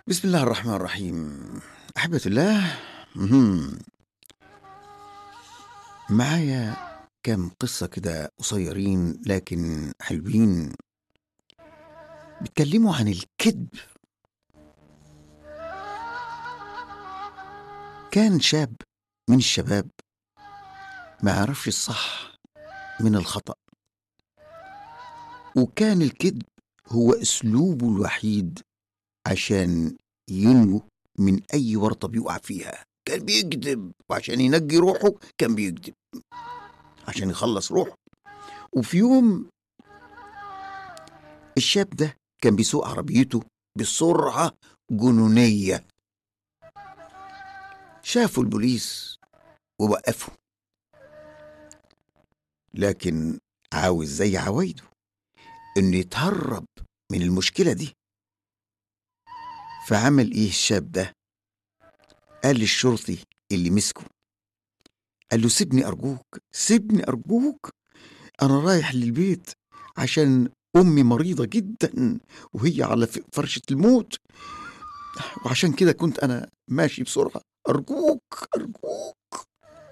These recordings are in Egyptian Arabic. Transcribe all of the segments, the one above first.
بسم الله الرحمن الرحيم أحبة الله مهم. معايا كام قصة كده قصيرين لكن حلوين بيتكلموا عن الكذب كان شاب من الشباب ما عرفش الصح من الخطأ وكان الكذب هو أسلوبه الوحيد عشان ينجو من أي ورطة بيقع فيها كان بيكذب وعشان ينجي روحه كان بيكذب عشان يخلص روحه وفي يوم الشاب ده كان بيسوق عربيته بسرعة جنونية شافوا البوليس ووقفوا لكن عاوز زي عوايده انه يتهرب من المشكلة دي فعمل ايه الشاب ده قال للشرطي اللي مسكه قال له سيبني ارجوك سيبني ارجوك انا رايح للبيت عشان امي مريضة جدا وهي على ف- فرشة الموت وعشان كده كنت انا ماشي بسرعة ارجوك ارجوك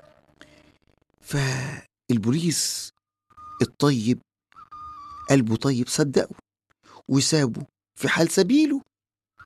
فالبوليس الطيب قلبه طيب صدقه وسابه في حال سبيله